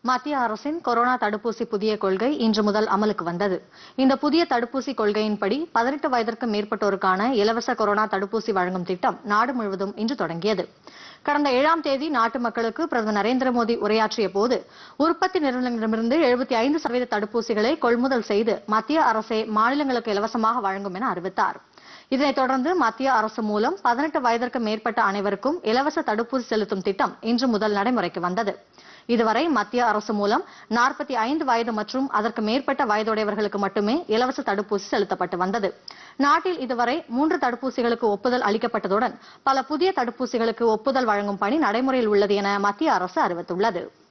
மத்திய அரசின் கொரோனா தடுப்பூசி புதிய கொள்கை இன்று முதல் அமலுக்கு வந்தது இந்த புதிய தடுப்பூசி கொள்கையின்படி பதினெட்டு வயதிற்கு மேற்பட்டோருக்கான இலவச கொரோனா தடுப்பூசி வழங்கும் திட்டம் நாடு முழுவதும் இன்று தொடங்கியது கடந்த ஏழாம் தேதி நாட்டு மக்களுக்கு பிரதமர் நரேந்திர மோடி உரையாற்றிய போது உற்பத்தி நிறுவனங்களிடமிருந்து எழுபத்தி ஐந்து சதவீத தடுப்பூசிகளை கொள்முதல் செய்து மத்திய அரசே மாநிலங்களுக்கு இலவசமாக வழங்கும் என அறிவித்தார் இதனைத் தொடர்ந்து மத்திய அரசு மூலம் பதினெட்டு வயதிற்கு மேற்பட்ட அனைவருக்கும் இலவச தடுப்பூசி செலுத்தும் திட்டம் இன்று முதல் நடைமுறைக்கு வந்தது இதுவரை மத்திய அரசு மூலம் நாற்பத்தி ஐந்து வயது மற்றும் அதற்கு மேற்பட்ட வயதுடையவர்களுக்கு மட்டுமே இலவச தடுப்பூசி செலுத்தப்பட்டு வந்தது நாட்டில் இதுவரை மூன்று தடுப்பூசிகளுக்கு ஒப்புதல் அளிக்கப்பட்டதுடன் பல புதிய தடுப்பூசிகளுக்கு ஒப்புதல் வழங்கும் பணி நடைமுறையில் உள்ளது என மத்திய அரசு அறிவித்துள்ளது